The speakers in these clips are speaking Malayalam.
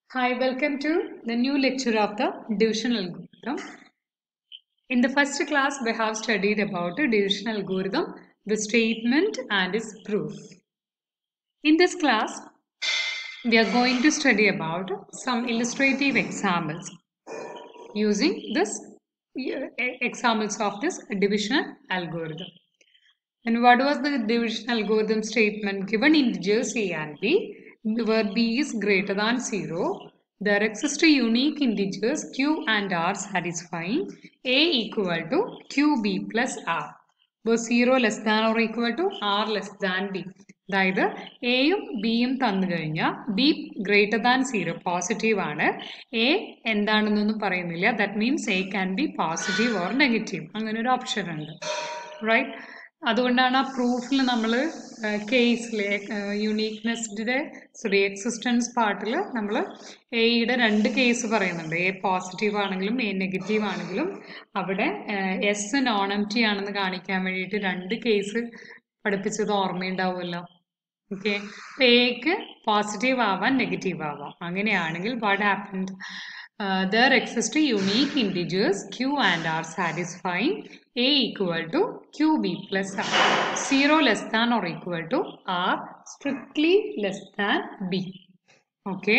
Hi, welcome to the new lecture of the division algorithm. In the first class, we have studied about the division algorithm, the statement and its proof. In this class, we are going to study about some illustrative examples using this uh, examples of this division algorithm. And what was the division algorithm statement? Given integers a and b, where b is greater than 0, there exist unique integers q and r satisfying a equal to qb plus r. where 0 less than or equal to r less than b. അതായത് എയും ബിയും തന്നു കഴിഞ്ഞാൽ B greater than zero positive ആണ് എ എന്താണെന്നൊന്നും പറയുന്നില്ല that means A can be positive or negative അങ്ങനെ ഒരു ഓപ്ഷൻ ഉണ്ട് റൈറ്റ് അതുകൊണ്ടാണ് ആ പ്രൂഫിൽ നമ്മൾ കേസിൽ യുണീക്നെസ്സിൻ്റെ സോറി എക്സിസ്റ്റൻസ് പാർട്ടിൽ നമ്മൾ എയുടെ രണ്ട് കേസ് പറയുന്നുണ്ട് എ പോസിറ്റീവ് ആണെങ്കിലും എ നെഗറ്റീവ് ആണെങ്കിലും അവിടെ എസ് നോൺ എം ടി ആണെന്ന് കാണിക്കാൻ വേണ്ടിയിട്ട് രണ്ട് കേസ് പഠിപ്പിച്ചത് ഓർമ്മയുണ്ടാവുമല്ലോ ഓക്കെ എക്ക് പോസിറ്റീവ് ആവാം നെഗറ്റീവ് ആവാം അങ്ങനെയാണെങ്കിൽ what happened there exist unique integers Q and R satisfying A equal to Q B plus R zero less than or equal to R strictly less than B okay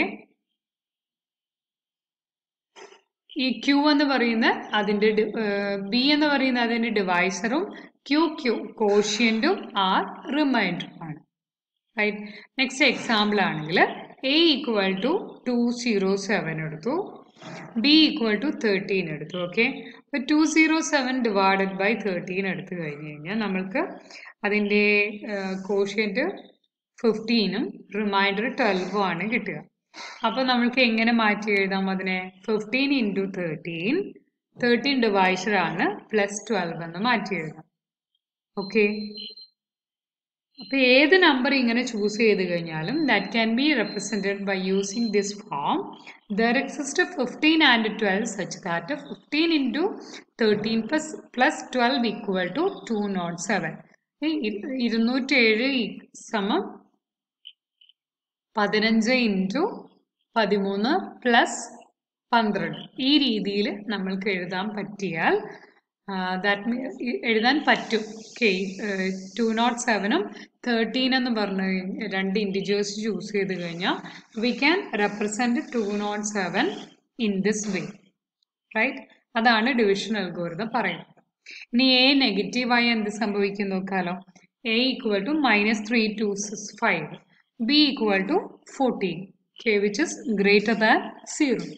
ഈ ക്യൂ എന്ന് പറയുന്ന അതിൻ്റെ ബി എന്ന് പറയുന്ന അതിൻ്റെ ഡിവൈസറും ക്യൂ ക്യൂ കോഷ്യൻറ്റും ആർ റിമൈൻഡറുമാണ് റൈറ്റ് നെക്സ്റ്റ് എക്സാമ്പിൾ ആണെങ്കിൽ A equal to two zero seven എടുത്തു ബി ഈക്വൽ ടു തേർട്ടീൻ എടുത്തു ഓക്കെ അപ്പോൾ two zero seven divided by thirteen എടുത്തു കഴിഞ്ഞ് കഴിഞ്ഞാൽ നമ്മൾക്ക് അതിൻ്റെ കോഷ്യൻറ്റ് ഫിഫ്റ്റീനും റിമൈൻഡർ ട്വൽവും ആണ് കിട്ടുക അപ്പോൾ നമ്മൾക്ക് എങ്ങനെ മാറ്റി എഴുതാം അതിനെ ഫിഫ്റ്റീൻ ഇൻറ്റു തേർട്ടീൻ തേർട്ടീൻ ഡിവൈസറാണ് പ്ലസ് ട്വൽവ് എന്ന് മാറ്റി എഴുതാം ഓക്കെ അപ്പോൾ ഏത് നമ്പർ ഇങ്ങനെ ചൂസ് ചെയ്ത് കഴിഞ്ഞാലും that can be represented by using this form there exist fifteen and twelve such that fifteen into thirteen plus plus twelve equal to two not seven ഇരുന്നൂറ്റേഴ് സമം പതിനഞ്ച് ഇൻറ്റു പതിമൂന്ന് പ്ലസ് പന്ത്രണ്ട് ഈ രീതിയിൽ നമ്മൾക്ക് എഴുതാൻ പറ്റിയാൽ ദാറ്റ് മീ എഴുതാൻ പറ്റും ഓക്കെ ടു നോട്ട് സെവനും തേർട്ടീൻ എന്ന് പറഞ്ഞു കഴിഞ്ഞാൽ രണ്ട് ഇൻഡിജേഴ്സ് ചൂസ് ചെയ്ത് കഴിഞ്ഞാൽ we can represent two not seven in this way right അതാണ് ഡിവിഷൻ അൽഗോരിതം പറയുന്നത് ഇനി എ നെഗറ്റീവായി എന്ത് സംഭവിക്കും നോക്കാലോ A equal to minus three two six five B equal to fourteen K which is greater than zero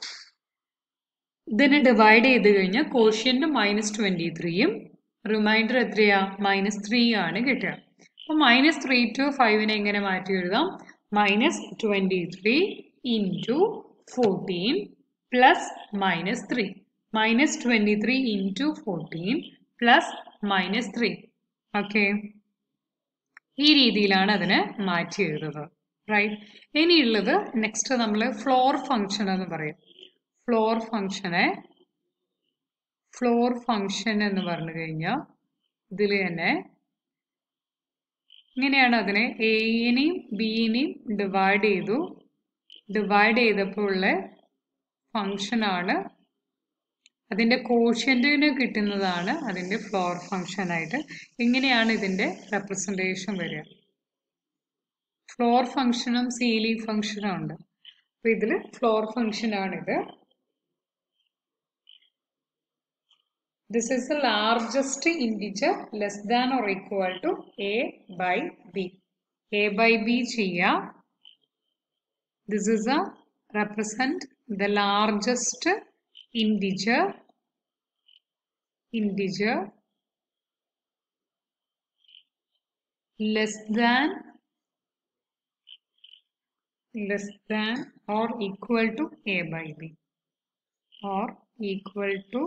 ഇതിനെ ഡിവൈഡ് ചെയ്ത് കഴിഞ്ഞാൽ കോഷ്യൻ്റ് മൈനസ് ട്വൻറ്റി ത്രീയും റിമൈൻഡർ എത്രയാ മൈനസ് ത്രീ ആണ് കിട്ടുക അപ്പോൾ മൈനസ് ത്രീ ടു ഫൈവിനെ എങ്ങനെ മാറ്റി എഴുതാം minus twenty three into fourteen plus minus three minus twenty three into fourteen plus minus three okay ഈ രീതിയിലാണ് അതിനെ മാറ്റി എഴുതുന്നത് റൈറ്റ് ഇനിയുള്ളത് നെക്സ്റ്റ് നമ്മൾ ഫ്ലോർ ഫങ്ഷൻ എന്ന് പറയും ഫ്ലോർ ഫങ്ഷനെ ഫ്ലോർ ഫങ്ഷൻ എന്ന് പറഞ്ഞു കഴിഞ്ഞാൽ ഇതിൽ തന്നെ ഇങ്ങനെയാണ് അതിനെ എയിനെയും ബിയിനെയും ഡിവൈഡ് ചെയ്തു ഡിവൈഡ് ചെയ്തപ്പോൾ ഉള്ള ഫങ്ഷനാണ് അതിൻ്റെ കോഷ്യൻറ്റിന് കിട്ടുന്നതാണ് അതിൻ്റെ ഫ്ലോർ ഫങ്ഷനായിട്ട് ഇങ്ങനെയാണ് ഇതിൻ്റെ റെപ്രസെൻറ്റേഷൻ വരിക ഫ്ലോർ ഫങ്ഷനും സീലിംഗ് ഫങ്ഷനും ഉണ്ട് അപ്പോൾ ഇതിൽ ഫ്ലോർ ഫങ്ഷനാണിത് This is the largest integer less than or equal to a by b. a by b ചെയ്യാ This is a represent the largest integer integer less than less than or equal to a by b or equal to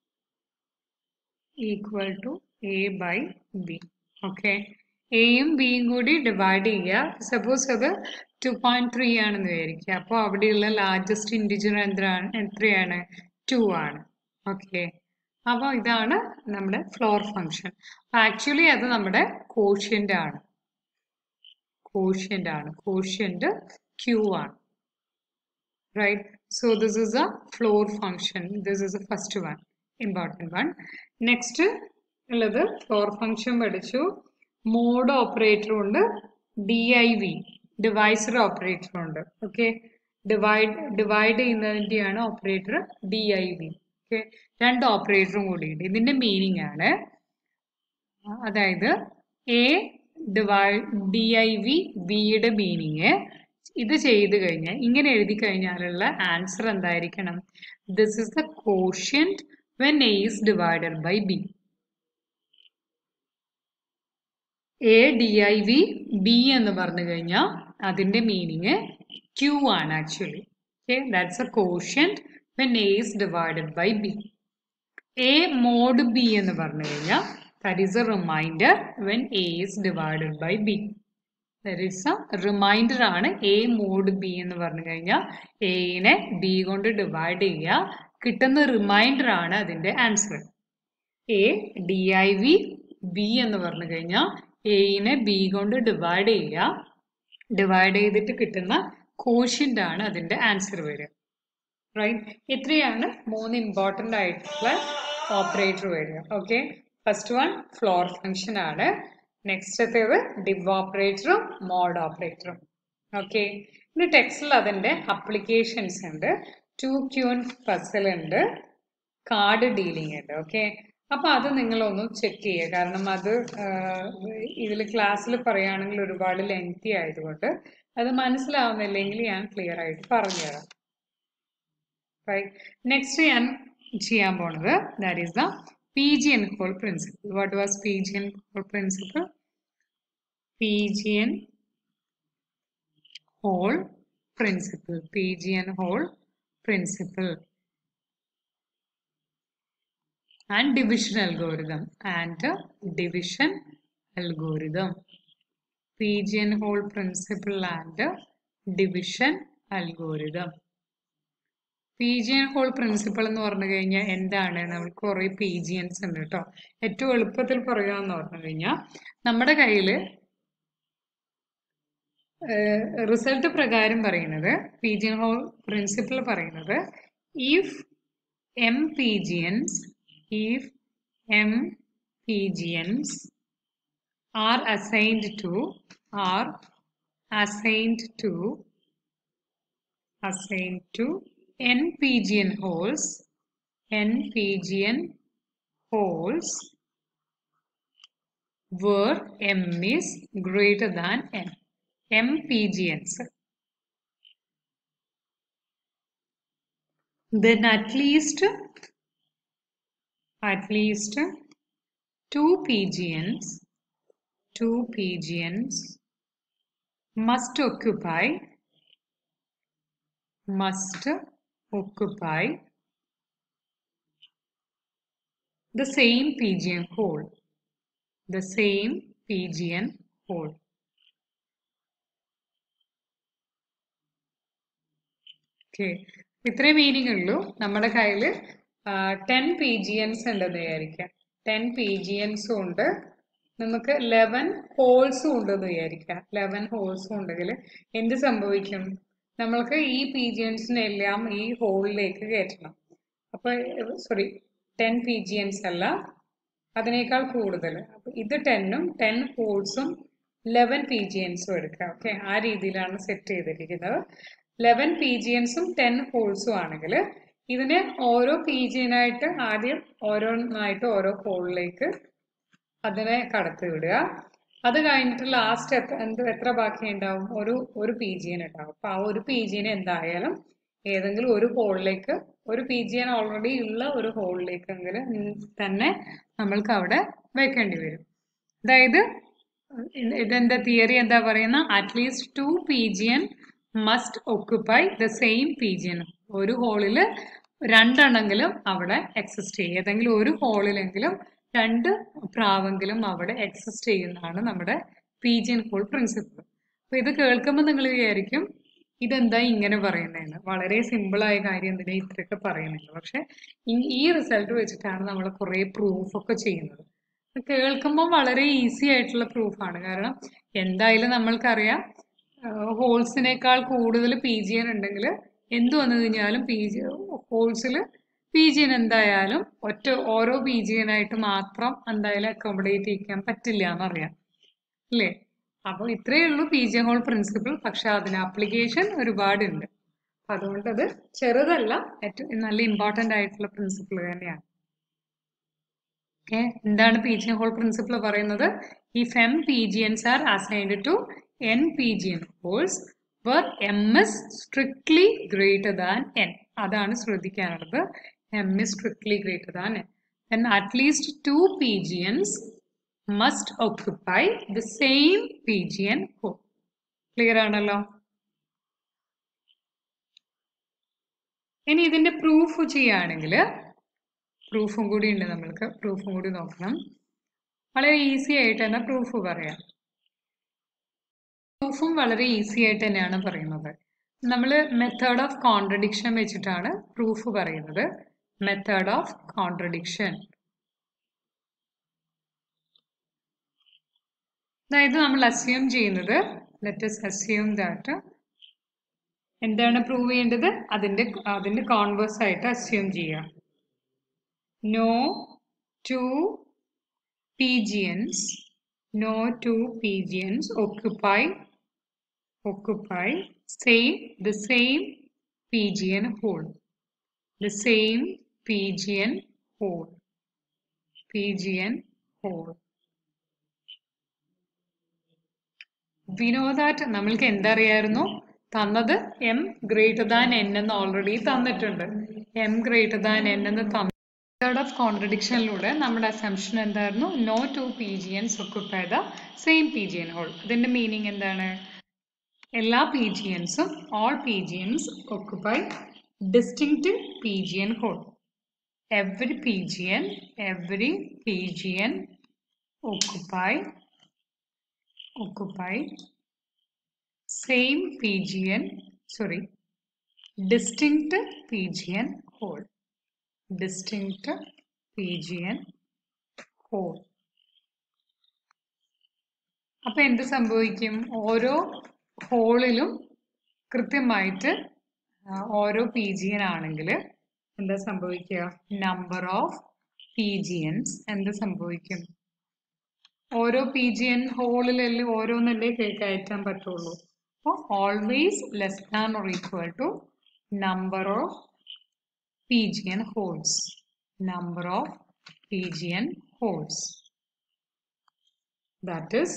equal to A by B okay എയും ബിയും കൂടി ഡിവൈഡ് ചെയ്യുക സപ്പോസ് അത് ടു പോയിന്റ് ത്രീ ആണെന്ന് വിചാരിക്കുക അപ്പോൾ അവിടെയുള്ള ലാർജസ്റ്റ് ഇൻഡിജർ എന്താണ് എത്രയാണ് ടു ആണ് ഓക്കെ അപ്പോൾ ഇതാണ് നമ്മുടെ ഫ്ലോർ ഫങ്ഷൻ ആക്ച്വലി അത് നമ്മുടെ കോഷ്യൻ്റ് ആണ് കോഷ്യൻ്റ് ആണ് കോഷ്യൻ്റ് ക്യൂ ആണ് right? So this is a floor function. This is the first one, important one. Next, ഉള്ളത് ഫ്ലോർ ഫംഗ്ഷൻ പഠിച്ചു മോഡ് ഓപ്പറേറ്ററും ഉണ്ട് ഡി ഐ വി ഡിവൈസർ ഓപ്പറേറ്ററും ഉണ്ട് ഓക്കെ ഡിവൈഡ് ഡിവൈഡ് ചെയ്യുന്നതിൻ്റെയാണ് operator D I V okay രണ്ട് ഓപ്പറേറ്ററും കൂടിയുണ്ട് ഇതിന്റെ മീനിങ് ആണ് അതായത് A div D I V ബിയുടെ മീനിങ് ഇത് ചെയ്തു കഴിഞ്ഞാൽ ഇങ്ങനെ എഴുതി കഴിഞ്ഞാലുള്ള ആൻസർ എന്തായിരിക്കണം this is the quotient when A is divided by B A D I V B എന്ന് പറഞ്ഞു കഴിഞ്ഞാൽ അതിന്റെ മീനിങ് ക്യൂ ആണ് actually okay that's a quotient when A is divided by B A mod B എന്ന് പറഞ്ഞു കഴിഞ്ഞാൽ that is a remainder when A is divided by B there is a remainder ആണ് എ മോഡ് ബി എന്ന് പറഞ്ഞു കഴിഞ്ഞാൽ എനെ ബി കൊണ്ട് ഡിവൈഡ് ചെയ്യുക കിട്ടുന്ന റിമൈൻഡർ ആണ് അതിന്റെ answer A D I V B എന്ന് പറഞ്ഞു കഴിഞ്ഞാൽ എനെ ബി കൊണ്ട് ഡിവൈഡ് ചെയ്യുക ഡിവൈഡ് ചെയ്തിട്ട് കിട്ടുന്ന കോഷ്യന്റ് ആണ് അതിന്റെ ആൻസർ വരിക റൈറ്റ് ഇത്രയാണ് മൂന്ന് ഇമ്പോർട്ടൻ്റ് ആയിട്ടുള്ള ഓപ്പറേറ്റർ വരിക okay first one floor function ആണ് നെക്സ്റ്റത്തേത് ഡിവ് ഓപ്പറേറ്ററും മോഡ് ഓപ്പറേറ്ററും ഓക്കെ ഇനി ടെക്സ്റ്റിൽ അതിൻ്റെ അപ്ലിക്കേഷൻസ് ഉണ്ട് ടു ക്യൂൻ പസൽ ഉണ്ട് കാർഡ് ഡീലിംഗ് ഉണ്ട് ഓക്കെ അപ്പൊ അത് നിങ്ങളൊന്ന് ചെക്ക് ചെയ്യുക കാരണം അത് ഇതിൽ ക്ലാസ്സിൽ പറയുകയാണെങ്കിൽ ഒരുപാട് ലെങ്തി ആയതുകൊണ്ട് അത് മനസ്സിലാവുന്നില്ലെങ്കിൽ ഞാൻ ക്ലിയർ ആയിട്ട് പറഞ്ഞുതരാം നെക്സ്റ്റ് ഞാൻ ചെയ്യാൻ പോണത് that is the pigeon hole principle what was pigeon hole principle pigeon hole principle pigeon hole principle and division algorithm and division algorithm pigeon hole principle and division algorithm pigeon hole principle എന്ന് പറഞ്ഞു കഴിഞ്ഞാൽ എന്താണ് നമുക്ക് കുറേ പീജിയൻസ് ഉണ്ട് കേട്ടോ ഏറ്റവും എളുപ്പത്തിൽ പറയുക എന്ന് പറഞ്ഞു കഴിഞ്ഞാൽ നമ്മുടെ കയ്യിൽ റിസൾട്ട് പ്രകാരം പറയുന്നത് പീജിയൻ ഹോൾ പ്രിൻസിപ്പിൾ പറയുന്നത് if M pigeons if m PGNs are assigned to are assigned to assigned to n PGN holes n PGN holes where m is greater than n m PGNs then at least at least two PGNs, two PGNs must occupy, must occupy the same PGN hole, the same PGN hole. Okay ഇത്രയും മീനിങ് ഉള്ളൂ നമ്മുടെ കയ്യിൽ ടെൻ പി ജി എൻസ് ഉണ്ടെന്ന് വിചാരിക്കാം ടെൻ പി ജി എൻസും ഉണ്ട് നമുക്ക് ലെവൻ ഹോൾസും ഉണ്ടെന്ന് വിചാരിക്കാം ലെവൻ ഹോൾസും ഉണ്ടെങ്കിൽ എന്ത് സംഭവിക്കും നമ്മൾക്ക് ഈ പി ജി എൻസിനെല്ലാം ഈ ഹോളിലേക്ക് കയറ്റണം അപ്പൊ sorry ten pigeons അല്ല അതിനേക്കാൾ കൂടുതൽ അപ്പൊ ഇത് ടെന്നും ടെൻ ഹോൾസും ലെവൻ പി ജി എൻസും എടുക്കാം ഓക്കെ ആ രീതിയിലാണ് സെറ്റ് ചെയ്തിരിക്കുന്നത് ലെവൻ പി ജി എൻസും ടെൻ ഹോൾസും ആണെങ്കിൽ ഇതിനെ ഓരോ പി ജിനായിട്ട് ആദ്യം ഓരോന്നായിട്ട് ഓരോ ഹോളിലേക്ക് അതിനെ കടത്തി വിടുക അത് കഴിഞ്ഞിട്ട് ലാസ്റ്റ് എന്ത് എത്ര ബാക്കി ഉണ്ടാവും ഒരു ഒരു പി ജിയൻ ഉണ്ടാവും അപ്പൊ ആ ഒരു പി ജിനെ എന്തായാലും ഏതെങ്കിലും ഒരു ഹോളിലേക്ക് ഒരു പി ജിയൻ ഓൾറെഡി ഉള്ള ഒരു ഹോളിലേക്കെങ്കിലും തന്നെ നമ്മൾക്ക് അവിടെ വെക്കേണ്ടി വരും അതായത് ഇതെന്താ തിയറി എന്താ പറയുന്ന at least two pigeon must occupy the same pigeon ഒരു ഹോളിൽ രണ്ടെണ്ണെങ്കിലും അവിടെ എക്സിസ്റ്റ് ചെയ്യും ഏതെങ്കിലും ഒരു ഹോളിലെങ്കിലും രണ്ട് പ്രാവെങ്കിലും അവിടെ എക്സിസ്റ്റ് ചെയ്യുന്നതാണ് നമ്മുടെ പി ജിയൻ ഹോൾ പ്രിൻസിപ്പിൾ അപ്പൊ ഇത് കേൾക്കുമ്പോൾ നിങ്ങൾ വിചാരിക്കും ഇതെന്താ ഇങ്ങനെ പറയുന്നതെന്ന് വളരെ സിമ്പിളായ കാര്യം എന്തിനാ ഇത്രയൊക്കെ പറയുന്നത് പക്ഷെ ഈ റിസൾട്ട് വെച്ചിട്ടാണ് നമ്മൾ കുറെ പ്രൂഫ് ഒക്കെ ചെയ്യുന്നത് കേൾക്കുമ്പോൾ വളരെ ഈസി ആയിട്ടുള്ള പ്രൂഫാണ് കാരണം എന്തായാലും നമ്മൾക്കറിയാം ഹോൾസിനേക്കാൾ കൂടുതൽ പി ജി എൻ ഉണ്ടെങ്കിൽ എന്ത് വന്നു കഴിഞ്ഞാലും പി ജി ഹോൾസിൽ പി ജിൻ എന്തായാലും ഒറ്റ ഓരോ പി ജിയനായിട്ട് മാത്രം എന്തായാലും അക്കോമഡേറ്റ് ചെയ്യിക്കാൻ പറ്റില്ല എന്നറിയാം അല്ലേ അപ്പോൾ ഇത്രയേ ഉള്ളൂ പി ജി ഹോൾ പ്രിൻസിപ്പിൾ പക്ഷെ അതിന് ആപ്ലിക്കേഷൻ ഒരുപാടുണ്ട് അപ്പൊ അതുകൊണ്ട് അത് ചെറുതല്ല ഏറ്റവും നല്ല ഇമ്പോർട്ടൻ്റ് ആയിട്ടുള്ള പ്രിൻസിപ്പിൾ തന്നെയാണ് ഓക്കെ എന്താണ് പി ജി ഹോൾ പ്രിൻസിപ്പിൾ പറയുന്നത് if M pigeons are assigned to N pigeon holes where M is strictly greater than N അതാണ് ശ്രദ്ധിക്കാനുള്ളത് M is strictly greater than N then at least two PGNs must occupy the same PGN hole. Clear ആണല്ലോ ഇനി ഇതിന്റെ പ്രൂഫ് ചെയ്യുകയാണെങ്കിൽ പ്രൂഫും കൂടി ഉണ്ട് നമ്മൾക്ക് പ്രൂഫും കൂടി നോക്കണം വളരെ ഈസി ആയിട്ട് തന്നെ പ്രൂഫ് പറയാം പ്രൂഫും വളരെ ഈസി ആയിട്ട് തന്നെയാണ് പറയുന്നത് നമ്മൾ മെത്തേഡ് ഓഫ് കോൺട്രഡിക്ഷൻ വെച്ചിട്ടാണ് പ്രൂഫ് പറയുന്നത് മെത്തേഡ് ഓഫ് കോൺട്രഡിക്ഷൻ അതായത് നമ്മൾ അസ്യൂം ചെയ്യുന്നത് ലെറ്റസ് അസ്യൂം ദാറ്റ് എന്താണ് പ്രൂവ് ചെയ്യേണ്ടത് അതിന്റെ അതിന്റെ കോൺവേഴ്സ് ആയിട്ട് അസ്യൂം ചെയ്യാം no two PGNs, no two PGNs occupy occupy same the same PGN hole. The same PGN hole. PGN hole. We know that നമ്മൾക്ക് എന്തറിയായിരുന്നു തന്നത് എം ഗ്രേറ്റർ ദാൻ എൻ എന്ന് ഓൾറെഡി തന്നിട്ടുണ്ട് എം ഗ്രേറ്റർ ദാൻ എൻ എന്ന് തന്നു മെത്തേഡ് ഓഫ് കോൺട്രഡിക്ഷനിലൂടെ നമ്മുടെ അസംഷൻ എന്തായിരുന്നു no two pigeons occupy the same pigeon hole അതിന്റെ മീനിങ് എന്താണ് എല്ലാ പി ജി എൻസും all pigeons occupy distinct pigeon hole every pigeon every pigeon occupy occupy same pigeon sorry distinct pigeon hole distinct PGN hole. അപ്പൊ എന്ത് സംഭവിക്കും ഓരോ ഹോളിലും കൃത്യമായിട്ട് ഓരോ പി ജി എൻ ആണെങ്കിൽ എന്താ സംഭവിക്കുക number of pigeons എന്ത് സംഭവിക്കും ഓരോ പി ജി എൻ ഹോളിലല്ലേ ഓരോന്നല്ലേ കയറ്റാൻ പറ്റുള്ളൂ അപ്പോൾ always less than or equal to number of PGN holes. Number of PGN holes. That is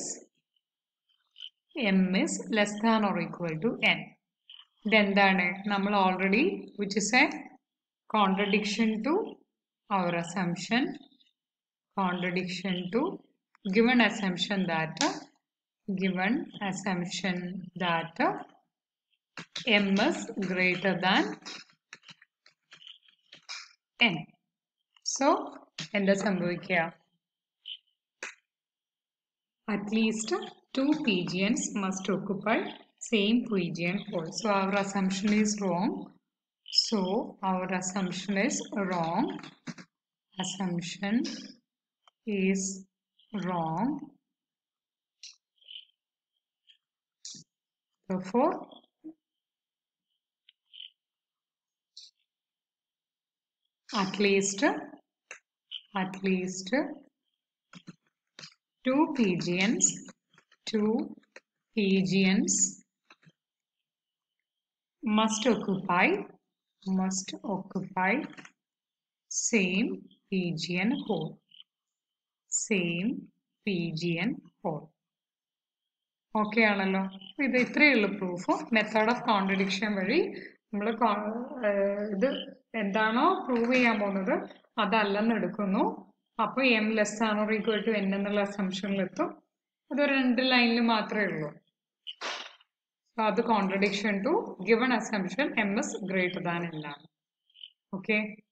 M is less than or equal to N. ഇതെന്താണ് നമ്മൾ already which is a contradiction to our assumption contradiction to given assumption that given assumption that m is greater than n. So, എന്താ സംഭവിക്കുക at least two pigeons must occupy same pigeon hole so our assumption is wrong so our assumption is wrong assumption is wrong. Therefore, at least, at least two PGNs, two PGNs must occupy, must occupy same PGN hole. Same pigeon hole okay ആണല്ലോ ഇത് ഇത്രയേ ഉള്ളൂ പ്രൂഫ് മെത്തേഡ് ഓഫ് കോൺട്രഡിക്ഷൻ വഴി നമ്മൾ ഇത് എന്താണോ പ്രൂവ് ചെയ്യാൻ പോകുന്നത് അതല്ലെന്ന് എടുക്കുന്നു അപ്പോൾ എം ലെസ് ആണോ ഈക്വൽ ടു എൻ എന്നുള്ള അസംഷനിലെത്തും അത് രണ്ട് ലൈനിൽ മാത്രമേ ഉള്ളൂ അത് contradiction to given assumption M is greater than എന്നാണ് ഓക്കെ